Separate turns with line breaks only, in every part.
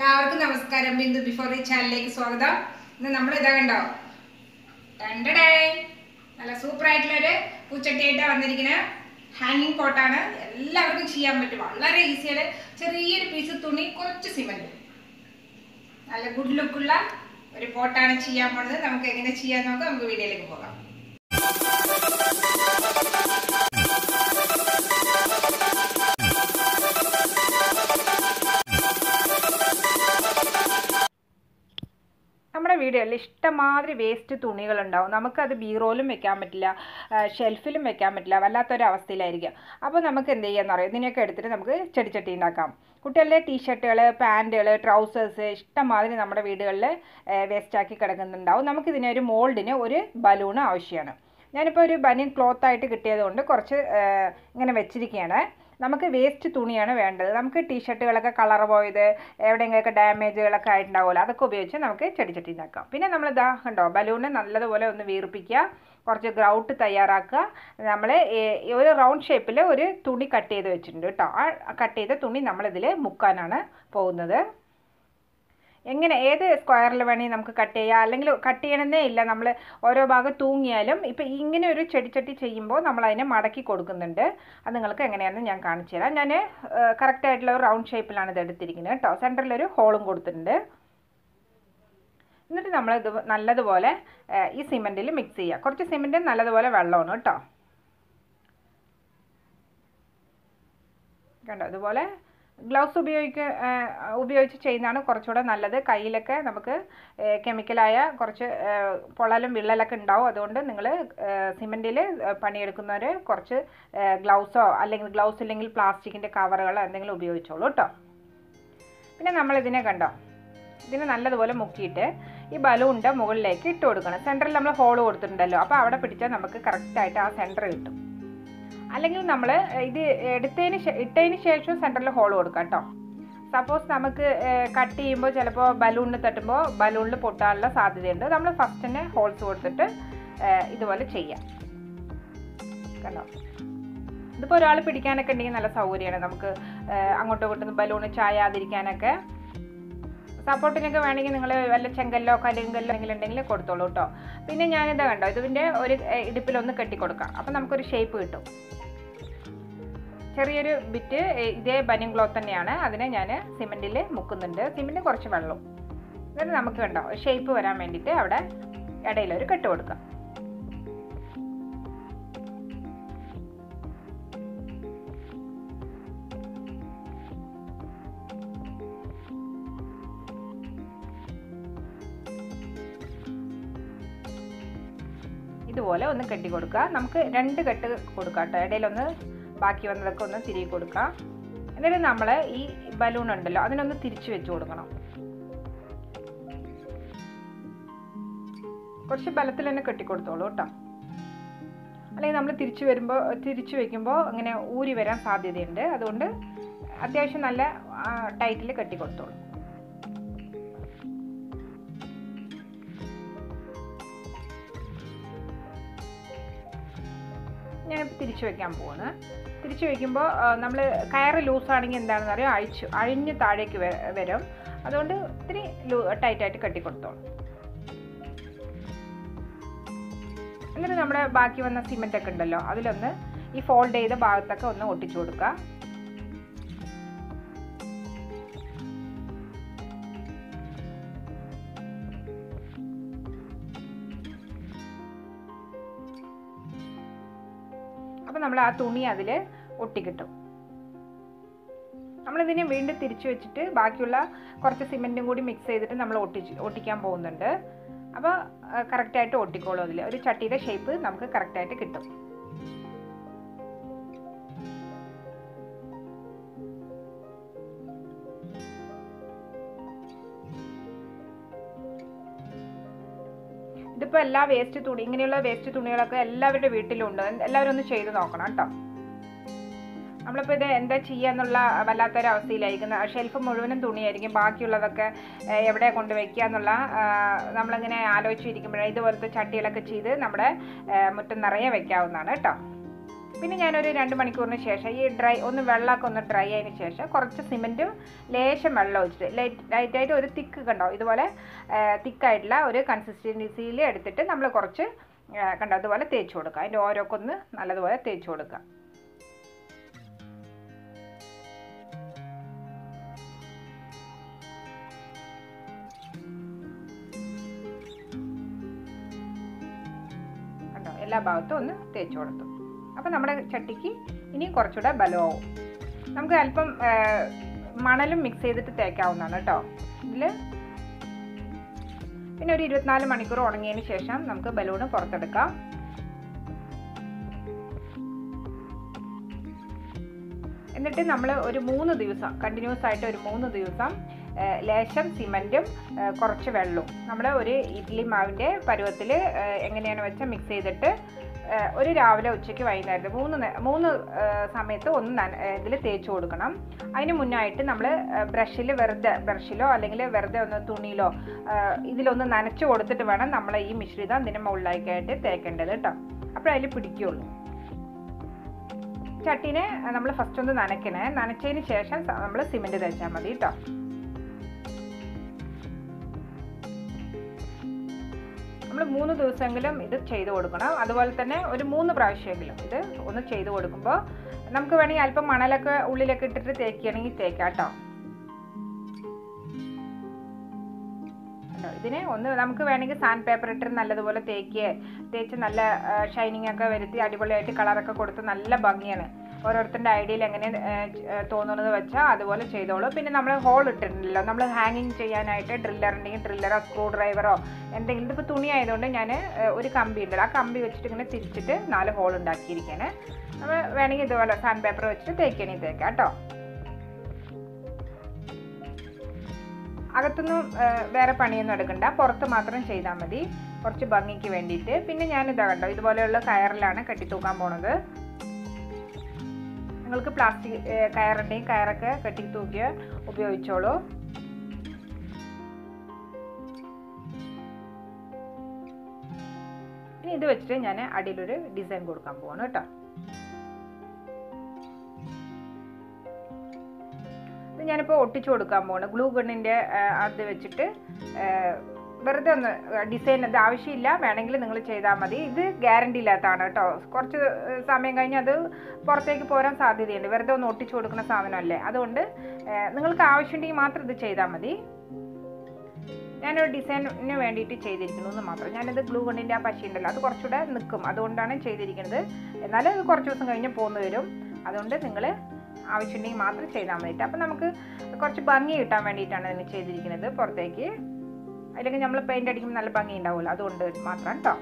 എല്ലാവർക്കും നമസ്കാരം ബിന്ദു ബിഫോർ ഈ ചാനലിലേക്ക് സ്വാഗതം ഇന്ന് നമ്മൾ ഇതാ കണ്ടോ രണ്ടടേ നല്ല സൂപ്പർ ആയിട്ടുള്ള ഒരു പൂച്ചട്ടിയായിട്ടാണ് വന്നിരിക്കുന്നത് ഹാങ്ങിങ് പോട്ടാണ് എല്ലാവർക്കും ചെയ്യാൻ പറ്റും വളരെ ഈസിയാണ് ചെറിയൊരു പീസ് തുണി കുറച്ച് സിമന്റ് നല്ല ഗുഡ് ലുക്കുള്ള ഒരു പോട്ടാണ് ചെയ്യാൻ പോണത് നമുക്ക് എങ്ങനെ ചെയ്യാൻ നോക്കാം നമുക്ക് വീഡിയോയിലേക്ക് പോകാം നമ്മുടെ വീടുകളിൽ ഇഷ്ടമാതിരി വേസ്റ്റ് തുണികളുണ്ടാവും നമുക്കത് ബീറോയിലും വെക്കാൻ പറ്റില്ല ഷെൽഫിലും വെക്കാൻ പറ്റില്ല വല്ലാത്തൊരു അവസ്ഥയിലായിരിക്കും അപ്പോൾ നമുക്ക് എന്ത് ചെയ്യാന്ന് അറിയാം ഇതിനെയൊക്കെ എടുത്തിട്ട് നമുക്ക് ചെടിച്ചട്ടി ഉണ്ടാക്കാം കുട്ടികളുടെ ടീഷർട്ടുകൾ പാൻറ്റുകൾ ട്രൗസേഴ്സ് ഇഷ്ടമാതിരി നമ്മുടെ വീടുകളിൽ വേസ്റ്റാക്കി കിടക്കുന്നുണ്ടാവും നമുക്കിതിനെ ഒരു മോൾഡിന് ഒരു ബലൂൺ ആവശ്യമാണ് ഞാനിപ്പോൾ ഒരു ബനിയൻ ക്ലോത്ത് ആയിട്ട് കിട്ടിയത് കൊണ്ട് കുറച്ച് ഇങ്ങനെ വെച്ചിരിക്കുകയാണ് നമുക്ക് വേസ്റ്റ് തുണിയാണ് വേണ്ടത് നമുക്ക് ടീഷർട്ടുകളൊക്കെ കളർ പോയത് എവിടെയെങ്കിലുമൊക്കെ ഡാമേജുകളൊക്കെ ആയിട്ടുണ്ടാവുമല്ലോ അതൊക്കെ ഉപയോഗിച്ച് നമുക്ക് ചെടിച്ചട്ടി ഉണ്ടാക്കാം പിന്നെ നമ്മൾ ഇതാ കണ്ടോ ബലൂണ് നല്ലതുപോലെ ഒന്ന് വീർപ്പിക്കുക കുറച്ച് ഗ്രൗട്ട് തയ്യാറാക്കുക നമ്മൾ ഒരു റൗണ്ട് ഷേപ്പിൽ ഒരു തുണി കട്ട് ചെയ്ത് വെച്ചിട്ടുണ്ട് കേട്ടോ ആ കട്ട് ചെയ്ത തുണി നമ്മളിതിൽ മുക്കാനാണ് പോകുന്നത് എങ്ങനെ ഏത് സ്ക്വയറിൽ വേണമെങ്കിൽ നമുക്ക് കട്ട് ചെയ്യാം അല്ലെങ്കിൽ കട്ട് ചെയ്യണമെന്നേ ഇല്ല നമ്മൾ ഓരോ ഭാഗം തൂങ്ങിയാലും ഇപ്പം ഇങ്ങനെ ഒരു ചെടിച്ചട്ടി ചെയ്യുമ്പോൾ നമ്മൾ അതിനെ മടക്കി കൊടുക്കുന്നുണ്ട് അത് നിങ്ങൾക്ക് എങ്ങനെയാണെന്ന് ഞാൻ കാണിച്ചു തരാം ഞാൻ കറക്റ്റ് ആയിട്ടുള്ള ഒരു റൗണ്ട് ഷേപ്പിലാണ് ഇത് എടുത്തിരിക്കുന്നത് കേട്ടോ സെൻറ്ററിലൊരു ഹോളും കൊടുത്തിട്ടുണ്ട് എന്നിട്ട് നമ്മൾ ഇത് നല്ലതുപോലെ ഈ സിമെൻറ്റിൽ മിക്സ് ചെയ്യുക കുറച്ച് സിമെൻറ്റ് നല്ലതുപോലെ വെള്ളമാണ് കേട്ടോ കണ്ടോ അതുപോലെ ഗ്ലൗസ് ഉപയോഗിക്ക ഉപയോഗിച്ച് ചെയ്യുന്നതാണ് കുറച്ചുകൂടെ നല്ലത് കയ്യിലൊക്കെ നമുക്ക് കെമിക്കലായ കുറച്ച് പൊള്ളലും വിള്ളലൊക്കെ ഉണ്ടാവും അതുകൊണ്ട് നിങ്ങൾ സിമെൻറ്റിൽ പണിയെടുക്കുന്നവർ കുറച്ച് ഗ്ലൗസോ അല്ലെങ്കിൽ ഗ്ലൗസ് ഇല്ലെങ്കിൽ പ്ലാസ്റ്റിക്കിൻ്റെ കവറുകളോ എന്തെങ്കിലും ഉപയോഗിച്ചോളൂ കേട്ടോ പിന്നെ നമ്മളിതിനെ കണ്ടോ ഇതിനെ നല്ലതുപോലെ മുക്കിയിട്ട് ഈ ബലൂണിൻ്റെ മുകളിലേക്ക് ഇട്ട് കൊടുക്കണം സെൻറ്ററിൽ നമ്മൾ ഹോൾ കൊടുത്തിട്ടുണ്ടല്ലോ അപ്പോൾ അവിടെ പിടിച്ചാൽ നമുക്ക് കറക്റ്റായിട്ട് ആ സെൻറ്റർ കിട്ടും അല്ലെങ്കിൽ നമ്മൾ ഇത് എടുത്തതിന് ഇട്ടതിന് ശേഷം സെൻറ്ററിൽ ഹോൾ കൊടുക്കാം കേട്ടോ സപ്പോസ് നമുക്ക് കട്ട് ചെയ്യുമ്പോൾ ചിലപ്പോൾ ബലൂണിന് തട്ടുമ്പോൾ ബലൂണിൽ പൊട്ടാനുള്ള സാധ്യതയുണ്ട് നമ്മൾ ഫസ്റ്റ് തന്നെ ഹോൾസ് കൊടുത്തിട്ട് ഇതുപോലെ ചെയ്യാം കണ്ടോ ഇതിപ്പോൾ ഒരാൾ പിടിക്കാനൊക്കെ ഉണ്ടെങ്കിൽ നല്ല സൗകര്യമാണ് നമുക്ക് അങ്ങോട്ടും ഇങ്ങോട്ടും ബലൂണ് ചായാതിരിക്കാനൊക്കെ സപ്പോർട്ടിനൊക്കെ വേണമെങ്കിൽ നിങ്ങൾ വല്ല ചെങ്കല്ലോ കരിങ്കല്ലോ എന്തെങ്കിലും ഉണ്ടെങ്കിൽ കൊടുത്തോളൂ കേട്ടോ പിന്നെ ഞാനിത് കണ്ടോ ഇതിൻ്റെ ഒരു ഇടുപ്പിലൊന്ന് കെട്ടി കൊടുക്കാം അപ്പം നമുക്കൊരു ഷേപ്പ് കിട്ടും ചെറിയൊരു ബിറ്റ് ഇതേ ബനിയൻ ക്ലോത്ത് തന്നെയാണ് അതിനെ ഞാൻ സിമെൻറ്റിൽ മുക്കുന്നുണ്ട് സിമെൻറ്റ് കുറച്ച് വെള്ളം എന്നിട്ട് നമുക്ക് കണ്ടോ ഷേപ്പ് വരാൻ വേണ്ടിയിട്ട് അവിടെ ഇടയിലൊരു കെട്ട് കൊടുക്കാം ഇതുപോലെ ഒന്ന് കെട്ടി കൊടുക്കുക നമുക്ക് രണ്ട് കെട്ട് കൊടുക്കാം കേട്ടോ ഇടയിലൊന്ന് ബാക്കി വന്നതൊക്കെ ഒന്ന് തിരികെ കൊടുക്കാം എന്നിട്ട് നമ്മൾ ഈ ബലൂൺ ഉണ്ടല്ലോ അതിനൊന്ന് തിരിച്ചു വെച്ച് കൊടുക്കണം കുറച്ച് ബലത്തിൽ തന്നെ കെട്ടിക്കൊടുത്തോളൂ കേട്ടോ അല്ലെങ്കിൽ നമ്മൾ തിരിച്ചു വരുമ്പോൾ തിരിച്ചു വെക്കുമ്പോൾ ഇങ്ങനെ ഊരി വരാൻ സാധ്യതയുണ്ട് അതുകൊണ്ട് അത്യാവശ്യം നല്ല ടൈറ്റിൽ കെട്ടിക്കൊടുത്തോളൂ ഞാൻ തിരിച്ചു വെക്കാൻ പോവാണ് തിരിച്ചു വെക്കുമ്പോൾ നമ്മൾ കയറ് ലൂസാണെങ്കിൽ എന്താണെന്ന് അറിയാം അഴിച്ചു അഴിഞ്ഞ് താഴേക്ക് വരും അതുകൊണ്ട് ഇത്തിരി ലൂ ടൈറ്റായിട്ട് കെട്ടിക്കൊടുത്തോളൂ എന്നിട്ട് നമ്മുടെ ബാക്കി വന്ന സിമെൻ്റ് ഒക്കെ ഉണ്ടല്ലോ അതിലൊന്ന് ഈ ഫോൾഡ് ചെയ്ത ഭാഗത്തൊക്കെ ഒന്ന് ഒട്ടിച്ചു കൊടുക്കുക അപ്പോൾ നമ്മൾ ആ തുണി അതിൽ ഒട്ടിക്കിട്ടും നമ്മളിതിനെ വീണ്ടും തിരിച്ചു വെച്ചിട്ട് ബാക്കിയുള്ള കുറച്ച് സിമെൻറ്റും കൂടി മിക്സ് ചെയ്തിട്ട് നമ്മൾ ഒട്ടിച്ച് ഒട്ടിക്കാൻ പോകുന്നുണ്ട് അപ്പോൾ കറക്റ്റായിട്ട് ഒട്ടിക്കോളും അതിൽ ഒരു ചട്ടിയുടെ ഷേപ്പ് നമുക്ക് കറക്റ്റായിട്ട് കിട്ടും ഇതിപ്പോൾ എല്ലാ വേസ്റ്റ് തുണി ഇങ്ങനെയുള്ള വേസ്റ്റ് തുണികളൊക്കെ എല്ലാവരുടെ വീട്ടിലും ഉണ്ട് എല്ലാവരും ഒന്ന് ചെയ്ത് നോക്കണം കേട്ടോ നമ്മളിപ്പോൾ ഇത് എന്താ ചെയ്യാന്നുള്ള വല്ലാത്തൊരു അവസ്ഥയിലായിരിക്കും ഷെൽഫ് മുഴുവനും തുണിയായിരിക്കും ബാക്കിയുള്ളതൊക്കെ എവിടെ കൊണ്ട് വെക്കുക എന്നുള്ള നമ്മളിങ്ങനെ ആലോചിച്ചിരിക്കുമ്പോഴേ ഇതുപോലത്തെ ചട്ടികളൊക്കെ ചെയ്ത് നമ്മുടെ മുറ്റം നിറയെ വെക്കാവുന്നതാണ് കേട്ടോ പിന്നെ ഞാനൊരു രണ്ട് മണിക്കൂറിന് ശേഷം ഈ ഡ്രൈ ഒന്ന് വെള്ളമൊക്കെ ഒന്ന് ഡ്രൈ ആയതിന് ശേഷം കുറച്ച് സിമെൻറ്റും ലേശം വെള്ളം ഒഴിച്ചിട്ട് ലൈറ്റ് ലൈറ്റായിട്ട് ഒരു തിക്ക് കണ്ടോ ഇതുപോലെ തിക്കായിട്ടുള്ള ഒരു കൺസിസ്റ്റൻസിയിൽ എടുത്തിട്ട് നമ്മൾ കുറച്ച് ആ, കണ്ടോ അതുപോലെ തേച്ച് കൊടുക്കുക അതിൻ്റെ ഓരോക്കെ ഒന്ന് നല്ലതുപോലെ തേച്ച് കൊടുക്കുക കണ്ടോ എല്ലാ ഭാഗത്തും ഒന്ന് തേച്ച് കൊടുത്തു അപ്പോൾ നമ്മുടെ ചട്ടിക്ക് ഇനി കുറച്ചുകൂടെ ബലമാവും നമുക്ക് അല്പം ആ, മണലും മിക്സ് ചെയ്തിട്ട് തേക്കാവുന്നതാണ് കേട്ടോ ഇതിൽ പിന്നെ ഒരു ഇരുപത്തിനാല് മണിക്കൂർ ഉണങ്ങിയതിന് ശേഷം നമുക്ക് ബലൂണ് പുറത്തെടുക്കാം എന്നിട്ട് നമ്മൾ ഒരു മൂന്ന് ദിവസം കണ്ടിന്യൂസ് ആയിട്ട് ഒരു മൂന്ന് ദിവസം ആ, ലേശം സിമൻറ്റും ആ, കുറച്ച് വെള്ളവും നമ്മൾ ഒരു ഇഡ്ഡലി മാവിൻ്റെ പരുവത്തിൽ എങ്ങനെയാണ് വെച്ചാൽ മിക്സ് ചെയ്തിട്ട് ആ, ഒരു രാവിലെ ഉച്ചയ്ക്ക് വൈകുന്നേരത്ത് മൂന്ന് നേ- മൂന്ന് ആ, സമയത്ത് ഒന്ന് നന ഇതിൽ തേച്ച് കൊടുക്കണം അതിന് മുന്നായിട്ട് നമ്മൾ ബ്രഷിൽ വെറുതെ ബ്രഷിലോ അല്ലെങ്കിൽ വെറുതെ ഒന്ന് തുണിയിലോ ആ, ഇതിലൊന്ന് നനച്ച് കൊടുത്തിട്ട് വേണം നമ്മൾ ഈ മിശ്രിതം ഇതിന് മുകളിലേക്കായിട്ട് തേക്കേണ്ടത് കേട്ടോ അപ്പോൾ അതിൽ പിടിക്കുകയുള്ളൂ ചട്ടീനെ നമ്മൾ ഫസ്റ്റ് ഒന്ന് നനയ്ക്കണേ നനച്ചതിന് ശേഷം നമ്മൾ സിമെൻറ്റ് തേച്ചാൽ മതി കേട്ടോ നമ്മൾ മൂന്ന് ദിവസമെങ്കിലും ഇത് ചെയ്ത് കൊടുക്കണം അതുപോലെ തന്നെ ഒരു മൂന്ന് പ്രാവശ്യമെങ്കിലും ഇത് ഒന്ന് ചെയ്ത് കൊടുക്കുമ്പോൾ നമുക്ക് വേണമെങ്കിൽ അല്പം മണലൊക്കെ ഉള്ളിലൊക്കെ ഇട്ടിട്ട് തേക്കുകയാണെങ്കിൽ തേക്കാം കേട്ടോ കണ്ടോ? ഇതിന് ഒന്ന് നമുക്ക് വേണമെങ്കിൽ സാൻഡ് പേപ്പർ ഇട്ട് നല്ലതുപോലെ തേക്കുക തേച്ച് നല്ല ഷൈനിങ് ഒക്കെ വരുത്തി അടിപൊളിയായിട്ട് കളറൊക്കെ കൊടുത്ത് നല്ല ഭംഗിയാണ് ഓരോരുത്തരുടെ ഐഡിയയിൽ എങ്ങനെ തോന്നുന്നത് വെച്ചാൽ അതുപോലെ ചെയ്തോളൂ പിന്നെ നമ്മൾ ഹോൾ ഇട്ടിട്ടുണ്ടല്ലോ നമ്മൾ ഹാങ്ങിങ് ചെയ്യാനായിട്ട് ഡ്രില്ലർ ഉണ്ടെങ്കിൽ ഡ്രില്ലറോ സ്ക്രൂ ഡ്രൈവറോ എന്തെങ്കിലും ഇതിപ്പോൾ തുണി ആയതുകൊണ്ട് ഞാൻ ഒരു കമ്പി ഉണ്ടല്ലോ ആ കമ്പി വെച്ചിട്ട് ഇങ്ങനെ തിരിച്ചിട്ട് നാല് ഹോൾ ഉണ്ടാക്കിയിരിക്കുകയാണ് നമ്മൾ വേണമെങ്കിൽ ഇതുപോലെ സാൻഡ് പേപ്പർ വെച്ചിട്ട് തേക്കണമെങ്കിൽ തേക്കാം കേട്ടോ അകത്തൊന്നും ആ, വേറെ പണിയൊന്നും എടുക്കണ്ട പുറത്ത് മാത്രം ചെയ്താൽ മതി കുറച്ച് ഭംഗിക്ക് വേണ്ടിയിട്ട് പിന്നെ ഞാനിതാ കണ്ടോ ഇതുപോലെയുള്ള കയറിലാണ് കെട്ടിത്തൂക്കാൻ പോണത് നിങ്ങൾക്ക് പ്ലാസ്റ്റിക് കയറുണ്ടെങ്കിൽ കയറൊക്കെ കെട്ടി തൂക്കി ഉപയോഗിച്ചോളൂ ഇനി ഇത് വെച്ചിട്ട് ഞാൻ അടിയിലൊരു ഡിസൈൻ കൊടുക്കാൻ പോവാണ് കേട്ടോ ഇത് ഞാനിപ്പോൾ ഒട്ടിച്ചു കൊടുക്കാൻ പോവാണ് ഗ്ലൂ ഗണ്ണിൻ്റെ അത് വെച്ചിട്ട് ആ, വെറുതെ ഒന്ന് ഡിസൈൻ ഇത് ആവശ്യമില്ല വേണമെങ്കിൽ നിങ്ങൾ ചെയ്താൽ മതി ഇത് ഗ്യാരണ്ടി ഇല്ലാത്തതാണ് കേട്ടോ കുറച്ച് സമയം കഴിഞ്ഞ് അത് പുറത്തേക്ക് പോരാൻ സാധ്യതയുണ്ട് വെറുതെ ഒന്ന് ഒട്ടിച്ചു കൊടുക്കുന്ന സാധനമല്ലേ അതുകൊണ്ട് ആ, നിങ്ങൾക്ക് ആവശ്യമുണ്ടെങ്കിൽ മാത്രം ഇത് ചെയ്താൽ മതി ഞാനൊരു ഡിസൈനിന് വേണ്ടിയിട്ട് ചെയ്തിരിക്കുന്നു എന്ന് മാത്രം ഞാനിത് ഗ്ലൂ കൊണ്ടിൻ്റെ ആ പശ ഉണ്ടല്ലോ അത് കുറച്ചുകൂടെ നിൽക്കും അതുകൊണ്ടാണ് ചെയ്തിരിക്കുന്നത് എന്നാൽ അത് കുറച്ച് ദിവസം കഴിഞ്ഞ് പോന്നു വരും അതുകൊണ്ട് നിങ്ങൾ ആവശ്യമുണ്ടെങ്കിൽ മാത്രം ചെയ്താൽ മതിയിട്ട് അപ്പം നമുക്ക് കുറച്ച് ഭംഗി കിട്ടാൻ വേണ്ടിയിട്ടാണ് ഇതിന് ചെയ്തിരിക്കുന്നത് പുറത്തേക്ക് അല്ലെങ്കിൽ നമ്മൾ പെയിൻ്റ് അടിക്കുമ്പോൾ നല്ല ഭംഗി ഉണ്ടാവുമല്ലോ അതുകൊണ്ട് മാത്രം കേട്ടോ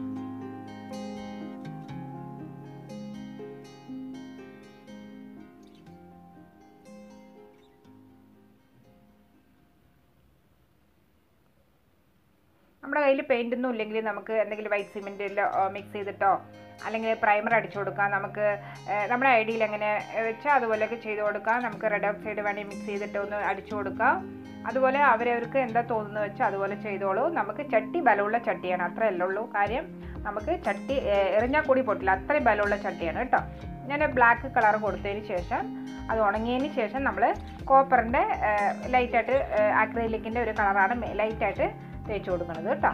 നമ്മുടെ കയ്യിൽ പെയിൻ്റ് ഒന്നും ഇല്ലെങ്കിൽ നമുക്ക് എന്തെങ്കിലും വൈറ്റ് സിമെൻറ്റിലോ മിക്സ് ചെയ്തിട്ടോ അല്ലെങ്കിൽ പ്രൈമർ അടിച്ചു കൊടുക്കാം നമുക്ക് ഏഹ്, നമ്മുടെ ഐഡിയിൽ എങ്ങനെ വെച്ചാൽ അതുപോലെയൊക്കെ ചെയ്ത് കൊടുക്കാം നമുക്ക് റെഡ് ഓക്സൈഡ് വേണമെങ്കിൽ മിക്സ് ചെയ്തിട്ട് ഒന്ന് അടിച്ചു കൊടുക്കാം അതുപോലെ അവരവർക്ക് എന്താ തോന്നുന്നത് വെച്ചാൽ അതുപോലെ ചെയ്തോളൂ നമുക്ക് ചട്ടി ബലമുള്ള ചട്ടിയാണ് അത്രയല്ലേ ഉള്ളൂ കാര്യം നമുക്ക് ചട്ടി ഏഹ്, എറിഞ്ഞാൽ കൂടി പൊട്ടില്ല അത്രയും ബലമുള്ള ചട്ടിയാണ് കേട്ടോ ഞാൻ ബ്ലാക്ക് കളർ കൊടുത്തതിന് ശേഷം അത് ഉണങ്ങിയതിന് ശേഷം നമ്മൾ കോപ്പറിൻ്റെ ലൈറ്റായിട്ട് ആക്രൈലിക്കിൻ്റെ ഒരു കളറാണ് ലൈറ്റായിട്ട് തേച്ച് കൊടുക്കുന്നത് കേട്ടോ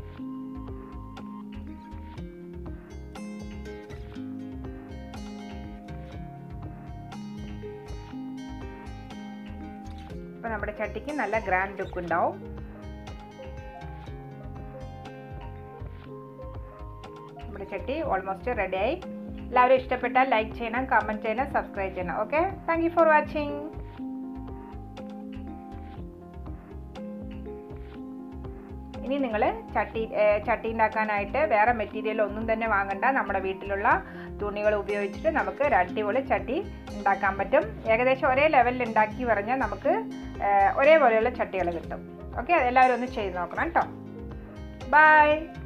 ഇപ്പൊ നമ്മുടെ ചട്ടിക്ക് നല്ല ഗ്രാൻഡ് ലുക്ക് ഉണ്ടാവും നമ്മുടെ ചട്ടി ഓൾമോസ്റ്റ് റെഡിയായി എല്ലാവരും ഇഷ്ടപ്പെട്ടാൽ ലൈക്ക് ചെയ്യണം കമൻറ്റ് ചെയ്യണം സബ്സ്ക്രൈബ് ചെയ്യണം okay thank you for watching ഇനി നിങ്ങൾ ചട്ടി ഏഹ് ചട്ടി ഉണ്ടാക്കാനായിട്ട് വേറെ മെറ്റീരിയൽ ഒന്നും തന്നെ വാങ്ങണ്ട നമ്മുടെ വീട്ടിലുള്ള തുണികൾ ഉപയോഗിച്ചിട്ട് നമുക്ക് ഒരു അടിപൊളി ചട്ടി ഉണ്ടാക്കാൻ പറ്റും ഏകദേശം ഒരേ ലെവലിൽ ഉണ്ടാക്കി പറഞ്ഞാൽ നമുക്ക് ഏഹ് ഒരേപോലെയുള്ള ചട്ടികൾ കിട്ടും ഓക്കെ എല്ലാവരും ഒന്ന് ചെയ്ത് നോക്കണം കേട്ടോ ബൈ